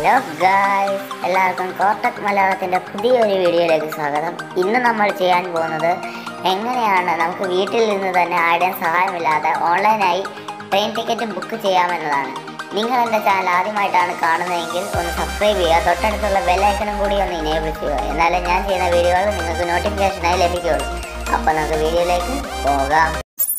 hello guys എല്ലാവർക്കും കോട്ടക് മലയാളത്തിൻ്റെ പുതിയൊരു വീഡിയോയിലേക്ക് സ്വാഗതം ഇന്ന് നമ്മൾ ചെയ്യാൻ പോകുന്നത് എങ്ങനെയാണ് നമുക്ക് വീട്ടിൽ നിന്ന് തന്നെ ആരുടെയും സഹായമില്ലാതെ ഓൺലൈനായി ട്രെയിൻ ടിക്കറ്റ് ബുക്ക് ചെയ്യാമെന്നതാണ് നിങ്ങൾ എൻ്റെ ചാനൽ ആദ്യമായിട്ടാണ് കാണുന്നതെങ്കിൽ ഒന്ന് സബ്സ്ക്രൈബ് ചെയ്യുക തൊട്ടടുത്തുള്ള ബെല്ലൈക്കണും കൂടി ഒന്ന് ഇനേബിൾ ചെയ്യുക എന്നാലേ ഞാൻ ചെയ്യുന്ന വീഡിയോകൾ നിങ്ങൾക്ക് നോട്ടിഫിക്കേഷനായി ലഭിക്കുകയുള്ളൂ അപ്പോൾ നമുക്ക് വീഡിയോയിലേക്ക് പോകാം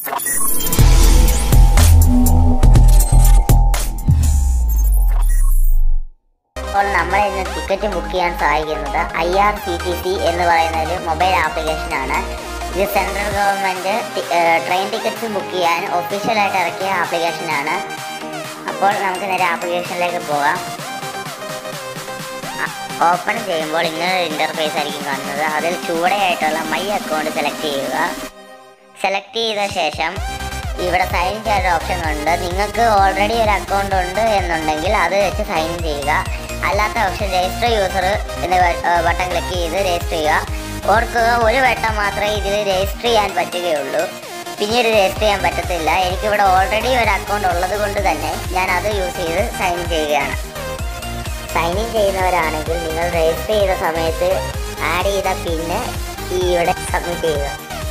അപ്പോൾ നമ്മളെ ഇന്ന് ടിക്കറ്റ് ബുക്ക് ചെയ്യാൻ സഹായിക്കുന്നത് I R C T C എന്ന് പറയുന്ന ഒരു മൊബൈൽ ആപ്ലിക്കേഷനാണ് ഇത് central government train tickets book ചെയ്യാൻ ഒഫീഷ്യലായിട്ട് ഇറക്കിയ ആപ്ലിക്കേഷനാണ് അപ്പോൾ നമുക്ക് നേരെ ആപ്ലിക്കേഷനിലേക്ക് പോകാം ഓപ്പൺ ചെയ്യുമ്പോൾ ഇങ്ങനെ ഒരു ഇൻ്റർഫേസ് ആയിരിക്കും കാണുന്നത് അതിൽ ചൂടയായിട്ടുള്ള മൈ അക്കൗണ്ട് സെലക്ട് ചെയ്യുക സെലക്ട് ചെയ്ത ശേഷം ഇവിടെ സൈൻ ചെയ്യാൻ ഓപ്ഷൻ ഉണ്ട് നിങ്ങൾക്ക് ഓൾറെഡി ഒരു അക്കൗണ്ട് ഉണ്ട് എന്നുണ്ടെങ്കിൽ അത് വെച്ച് സൈൻ ചെയ്യുക അല്ലാത്ത ഓപ്ഷൻ രജിസ്റ്റർ യൂസർ എന്ന ബട്ടൺ ക്ലിക്ക് ചെയ്ത് രജിസ്റ്റർ ചെയ്യുക ഓർക്കുക ഒരു വട്ടം മാത്രമേ ഇതിൽ രജിസ്റ്റർ ചെയ്യാൻ പറ്റുകയുള്ളൂ പിന്നീട് രജിസ്റ്റർ ചെയ്യാൻ പറ്റത്തില്ല എനിക്കിവിടെ ഓൾറെഡി ഒരു അക്കൗണ്ട് ഉള്ളത് കൊണ്ട് തന്നെ ഞാൻ അത് യൂസ് ചെയ്ത് സൈൻ ചെയ്യുകയാണ് സൈൻ ഇൻ ചെയ്യുന്നവരാണെങ്കിൽ നിങ്ങൾ രജിസ്റ്റർ ചെയ്ത സമയത്ത് ആഡ് ചെയ്ത പിന്നെ ഈ ഇവിടെ സബ്മിറ്റ് ചെയ്യുക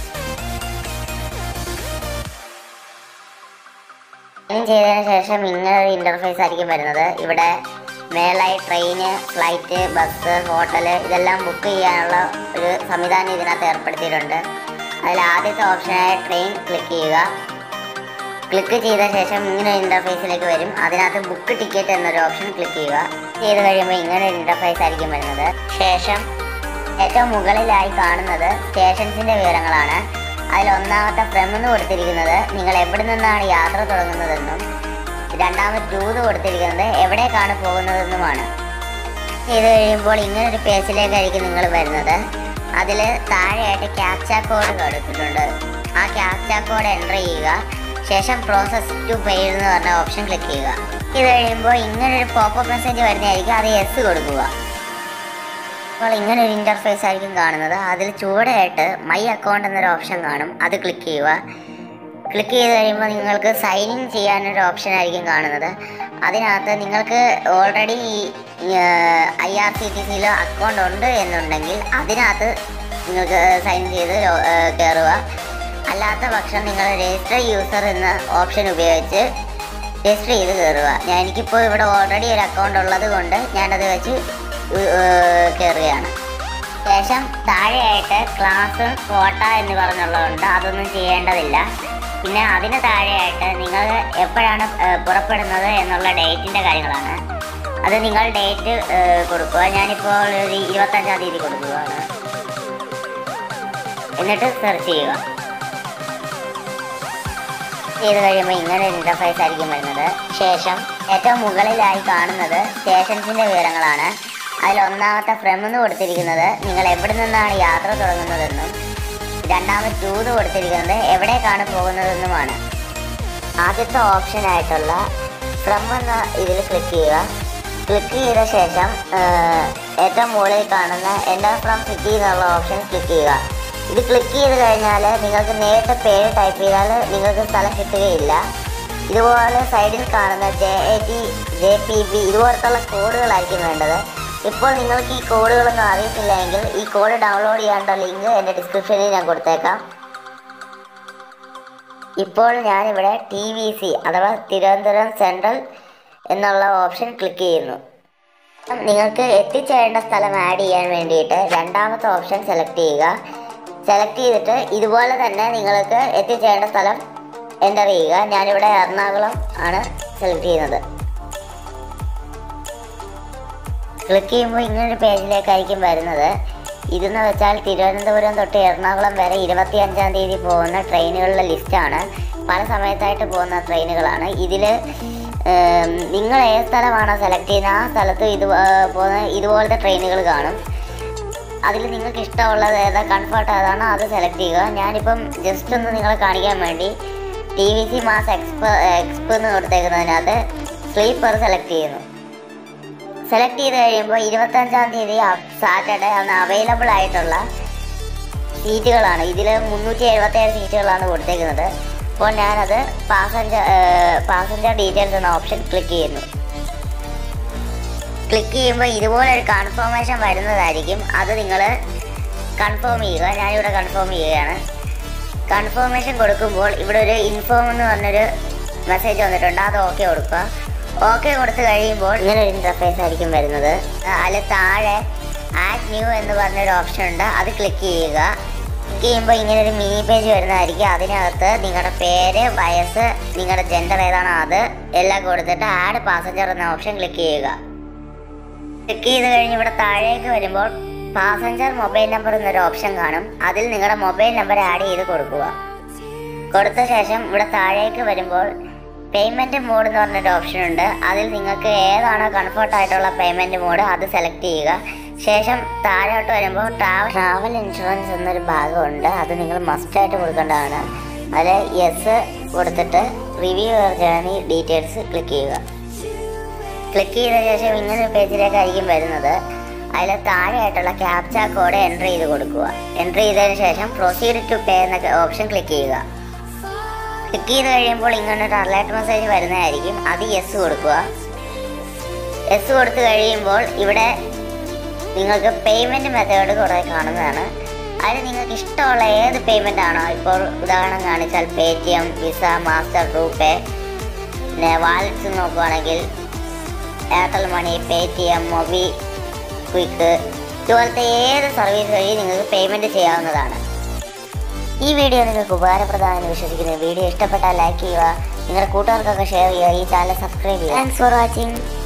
സൈൻ ചെയ്തതിന് ശേഷം ഇങ്ങനെ ഒരു ഇൻ്റർഫേസ് ആയിരിക്കും വരുന്നത് ഇവിടെ മേലായി ട്രെയിന് ഫ്ലൈറ്റ് ബസ് ഹോട്ടല് ഇതെല്ലാം ബുക്ക് ചെയ്യാനുള്ള ഒരു സംവിധാനം ഇതിനകത്ത് ഏർപ്പെടുത്തിയിട്ടുണ്ട് അതിൽ ആദ്യത്തെ ഓപ്ഷനായ ട്രെയിൻ ക്ലിക്ക് ചെയ്യുക ക്ലിക്ക് ചെയ്ത ശേഷം ഇങ്ങനെ ഇൻ്റർഫേസിലേക്ക് വരും അതിനകത്ത് ബുക്ക് ടിക്കറ്റ് എന്നൊരു ഓപ്ഷൻ ക്ലിക്ക് ചെയ്യുക ചെയ്ത് കഴിയുമ്പോൾ ഇങ്ങനെ ഒരു ഇൻ്റർഫേസ് ആയിരിക്കും വരുന്നത് ശേഷം ഏറ്റവും മുകളിലായി കാണുന്നത് സ്റ്റേഷൻസിൻ്റെ വിവരങ്ങളാണ് അതിൽ ഒന്നാമത്തെ ഫ്രം എന്ന് കൊടുത്തിരിക്കുന്നത് നിങ്ങൾ എവിടെ നിന്നാണ് യാത്ര തുടങ്ങുന്നതെന്നും രണ്ടാമത് ടൂത് കൊടുത്തിരിക്കുന്നത് എവിടേക്കാണ് പോകുന്നതെന്നുമാണ് ചെയ്ത് കഴിയുമ്പോൾ ഇങ്ങനെ ഒരു പേജിലേക്കായിരിക്കും നിങ്ങൾ വരുന്നത് അതിൽ താഴെയായിട്ട് ക്യാപ്ച കോഡ് കൊടുത്തിട്ടുണ്ട് ആ ക്യാപ്ച കോഡ് എൻ്റർ ചെയ്യുക ശേഷം പ്രോസസ് ടു പെയ്ഡ് എന്ന് പറഞ്ഞ ഓപ്ഷൻ ക്ലിക്ക് ചെയ്യുക ഇത് കഴിയുമ്പോൾ ഇങ്ങനെ ഒരു പോപ്പപ്പ് മെസ്സേജ് വരുന്നതായിരിക്കും അത് എസ് കൊടുക്കുക അപ്പോൾ ഇങ്ങനെ ഒരു ഇൻ്റർഫേസ് ആയിരിക്കും കാണുന്നത് അതിൽ ചുവടെയായിട്ട് മൈ അക്കൗണ്ട് എന്നൊരു ഓപ്ഷൻ കാണും അത് ക്ലിക്ക് ചെയ്യുക ക്ലിക്ക് ചെയ്ത് കഴിയുമ്പോൾ നിങ്ങൾക്ക് സൈൻ ഇൻ ചെയ്യാനൊരു ഓപ്ഷൻ ആയിരിക്കും കാണുന്നത് അതിനകത്ത് നിങ്ങൾക്ക് already I R C T സിയിൽ അക്കൗണ്ട് ഉണ്ട് എന്നുണ്ടെങ്കിൽ അതിനകത്ത് നിങ്ങൾക്ക് സൈൻ ചെയ്ത് കയറുക അല്ലാത്ത പക്ഷം നിങ്ങൾ രജിസ്റ്റർ യൂസർ എന്ന ഓപ്ഷൻ ഉപയോഗിച്ച് രജിസ്റ്റർ ചെയ്ത് കയറുക ഞാൻ എനിക്കിപ്പോൾ ഇവിടെ ഓൾറെഡി ഒരു അക്കൗണ്ട് ഉള്ളത് കൊണ്ട് ഞാനത് വെച്ച് കയറുകയാണ് ശേഷം താഴെയായിട്ട് ക്ലാസ് കോട്ട എന്ന് പറഞ്ഞുള്ളതുണ്ട് അതൊന്നും ചെയ്യേണ്ടതില്ല പിന്നെ അതിന് താഴെയായിട്ട് നിങ്ങൾ എപ്പോഴാണ് പുറപ്പെടുന്നത് എന്നുള്ള ഡേറ്റിൻ്റെ കാര്യങ്ങളാണ് അത് നിങ്ങൾ ഡേറ്റ് കൊടുക്കുക ഞാനിപ്പോൾ ഒരു ഇരുപത്തഞ്ചാം തീയതി കൊടുക്കുകയാണ് എന്നിട്ട് സെർച്ച് ചെയ്യുക ചെയ്ത് കഴിയുമ്പോൾ ഇങ്ങനെ ഇൻ്റർഫേസ് ആയിരിക്കും വരുന്നത് ശേഷം ഏറ്റവും മുകളിലായി കാണുന്നത് സ്റ്റേഷൻസിൻ്റെ വിവരങ്ങളാണ് അതിൽ ഒന്നാമത്തെ ഫ്രം എന്ന് കൊടുത്തിരിക്കുന്നത് നിങ്ങൾ എവിടെ നിന്നാണ് യാത്ര തുടങ്ങുന്നതെന്നും രണ്ടാമത് ടൂത് കൊടുത്തിരിക്കുന്നത് എവിടേക്കാണ് പോകുന്നതെന്നുമാണ് ആദ്യത്തെ ഓപ്ഷനായിട്ടുള്ള ഫ്രം എന്ന ഇതിൽ ക്ലിക്ക് ചെയ്യുക ക്ലിക്ക് ചെയ്ത ശേഷം ഏറ്റവും മുകളിൽ കാണുന്ന എൻ്റർ ഫ്രം സിറ്റി എന്നുള്ള ഓപ്ഷൻ ക്ലിക്ക് ചെയ്യുക ഇത് ക്ലിക്ക് ചെയ്ത് കഴിഞ്ഞാൽ നിങ്ങൾക്ക് നേരിട്ട് പേര് ടൈപ്പ് ചെയ്താൽ നിങ്ങൾക്ക് സ്ഥലം കിട്ടുകയില്ല ഇതുപോലെ സൈഡിൽ കാണുന്ന J A T J P B ഇതുപോലത്തുള്ള കോഡുകളായിരിക്കും വേണ്ടത് ഇപ്പോൾ നിങ്ങൾക്ക് ഈ കോഡുകളൊന്നും അറിയത്തില്ലെങ്കിൽ ഈ കോഡ് ഡൗൺലോഡ് ചെയ്യാനുള്ള ലിങ്ക് എൻ്റെ ഡിസ്ക്രിപ്ഷനിൽ ഞാൻ കൊടുത്തേക്കാം ഇപ്പോൾ ഞാനിവിടെ ടി വി സി അഥവാ തിരുവനന്തപുരം സെൻട്രൽ എന്നുള്ള ഓപ്ഷൻ ക്ലിക്ക് ചെയ്യുന്നു നിങ്ങൾക്ക് എത്തിച്ചേരേണ്ട സ്ഥലം ആഡ് ചെയ്യാൻ വേണ്ടിയിട്ട് രണ്ടാമത്തെ ഓപ്ഷൻ സെലക്ട് ചെയ്യുക സെലക്ട് ചെയ്തിട്ട് ഇതുപോലെ തന്നെ നിങ്ങൾക്ക് എത്തിച്ചേരേണ്ട സ്ഥലം എൻ്റർ ചെയ്യുക ഞാനിവിടെ എറണാകുളം ആണ് സെലക്ട് ചെയ്യുന്നത് ക്ലിക്ക് ചെയ്യുമ്പോൾ ഇങ്ങനൊരു പേജിലേക്കായിരിക്കും വരുന്നത് ഇതെന്ന് വെച്ചാൽ തിരുവനന്തപുരം തൊട്ട് എറണാകുളം വരെ ഇരുപത്തി അഞ്ചാം തീയതി പോകുന്ന ട്രെയിനുകളുടെ ലിസ്റ്റാണ് പല സമയത്തായിട്ട് പോകുന്ന ട്രെയിനുകളാണ് ഇതിൽ നിങ്ങൾ ഏത് സ്ഥലമാണോ സെലക്ട് ചെയ്യുന്നത് ആ സ്ഥലത്ത് ഇത് പോകുന്ന ഇതുപോലത്തെ ട്രെയിനുകൾ കാണും അതിൽ നിങ്ങൾക്ക് ഇഷ്ടമുള്ളത് ഏതാ കംഫർട്ട് ഏതാണോ അത് സെലക്ട് ചെയ്യുക ഞാനിപ്പം ജസ്റ്റ് ഒന്ന് നിങ്ങളെ കാണിക്കാൻ വേണ്ടി T V C MAS exp exp എന്ന് കൊടുത്തേക്കുന്നതിനകത്ത് സ്ലീപ്പർ സെലക്ട് ചെയ്യുന്നു സെലക്ട് ചെയ്ത് കഴിയുമ്പോൾ ഇരുപത്തഞ്ചാം തീയതി സാറ്റർഡേ അന്ന് അവൈലബിൾ ആയിട്ടുള്ള സീറ്റുകളാണ് ഇതിൽ മുന്നൂറ്റി എഴുപത്തേഴ് സീറ്റുകളാണ് കൊടുത്തേക്കുന്നത് അപ്പോൾ ഞാനത് പാസഞ്ചർ പാസഞ്ചർ ഡീറ്റെയിൽസ് എന്ന ഓപ്ഷൻ ക്ലിക്ക് ചെയ്യുന്നു ക്ലിക്ക് ചെയ്യുമ്പോൾ ഇതുപോലെ ഒരു കൺഫർമേഷൻ വരുന്നതായിരിക്കും അത് നിങ്ങൾ കൺഫേം ചെയ്യുക ഞാനിവിടെ കൺഫേം ചെയ്യുകയാണ് കൺഫർമേഷൻ കൊടുക്കുമ്പോൾ ഇവിടെ ഒരു ഇൻഫോം എന്ന് പറഞ്ഞൊരു മെസ്സേജ് വന്നിട്ടുണ്ട് അത് ഓക്കെ കൊടുക്കുക ഓക്കെ കൊടുത്തു കഴിയുമ്പോൾ ഇങ്ങനെ ഒരു ഇൻ്റർഫേസ് ആയിരിക്കും വരുന്നത് അതിൽ താഴെ ആഡ് ന്യൂ എന്ന് പറഞ്ഞൊരു ഓപ്ഷൻ ഉണ്ട് അത് ക്ലിക്ക് ചെയ്യുക ക്ലിക്ക് ചെയ്യുമ്പോൾ ഇങ്ങനെ ഒരു മിനി പേജ് വരുന്നതായിരിക്കും അതിനകത്ത് നിങ്ങളുടെ പേര് വയസ്സ് നിങ്ങളുടെ ജെൻഡർ ഏതാണോ അത് എല്ലാം കൊടുത്തിട്ട് ആഡ് പാസഞ്ചർ എന്ന ഓപ്ഷൻ ക്ലിക്ക് ചെയ്യുക ക്ലിക്ക് ചെയ്ത് കഴിഞ്ഞ് ഇവിടെ താഴേക്ക് വരുമ്പോൾ പാസഞ്ചർ മൊബൈൽ നമ്പർ എന്നൊരു ഓപ്ഷൻ കാണും അതിൽ നിങ്ങളുടെ മൊബൈൽ നമ്പർ ആഡ് ചെയ്ത് കൊടുക്കുക കൊടുത്ത ശേഷം ഇവിടെ താഴേക്ക് വരുമ്പോൾ പേയ്മെൻറ്റ് മോഡ് എന്ന് പറഞ്ഞൊരു ഓപ്ഷൻ ഉണ്ട് അതിൽ നിങ്ങൾക്ക് ഏതാണോ കംഫർട്ട് ആയിട്ടുള്ള പേയ്മെൻറ്റ് മോഡ് അത് സെലക്ട് ചെയ്യുക ശേഷം താഴോട്ട് വരുമ്പോൾ ട്രാവൽ ട്രാവൽ ഇൻഷുറൻസ് എന്നൊരു ഭാഗമുണ്ട് അത് നിങ്ങൾ മസ്റ്റായിട്ട് കൊടുക്കേണ്ടതാണ് അതിൽ യെസ് കൊടുത്തിട്ട് review your journey details click ചെയ്യുക ക്ലിക്ക് ചെയ്ത ശേഷം ഇങ്ങനെ ഒരു പേജിലേക്കായിരിക്കും വരുന്നത് അതിൽ താഴെയായിട്ടുള്ള ക്യാപ്ച കോഡ് എൻ്റർ ചെയ്ത് കൊടുക്കുക എൻ്റർ ചെയ്തതിന് ശേഷം പ്രൊസീഡ് ടു പേ എന്ന ഓപ്ഷൻ ക്ലിക്ക് ചെയ്യുക ക്ലിക്ക് ചെയ്ത് കഴിയുമ്പോൾ ഇങ്ങനെ ഒരു അലേർട്ട് മെസ്സേജ് വരുന്നതായിരിക്കും അത് യെസ് കൊടുക്കുക യെസ് കൊടുത്തു കഴിയുമ്പോൾ ഇവിടെ നിങ്ങൾക്ക് പേയ്മെൻറ്റ് മെത്തേഡ് കുറേ കാണുന്നതാണ് അതിൽ നിങ്ങൾക്ക് ഇഷ്ടമുള്ള ഏത് പേയ്മെൻ്റ് ആണോ ഇപ്പോൾ ഉദാഹരണം കാണിച്ചാൽ Paytm Visa Master RuPay പിന്നെ വാലറ്റ്സ് നോക്കുവാണെങ്കിൽ Airtel money Paytm MobiKwik ഇതുപോലത്തെ ഏത് സർവീസ് വഴി നിങ്ങൾക്ക് പേയ്മെൻറ്റ് ചെയ്യാവുന്നതാണ് ഈ വീഡിയോ നിങ്ങൾക്ക് ഉപകാരപ്രദമാണെന്ന് വിശ്വസിക്കുന്നു വീഡിയോ ഇഷ്ടപ്പെട്ടാൽ ലൈക്ക് ചെയ്യുക നിങ്ങളുടെ കൂട്ടുകാർക്കൊക്കെ ഷെയർ ചെയ്യുക ഈ ചാനൽ സബ്സ്ക്രൈബ് ചെയ്യുക താങ്ക്സ് ഫോർ വാച്ചിങ്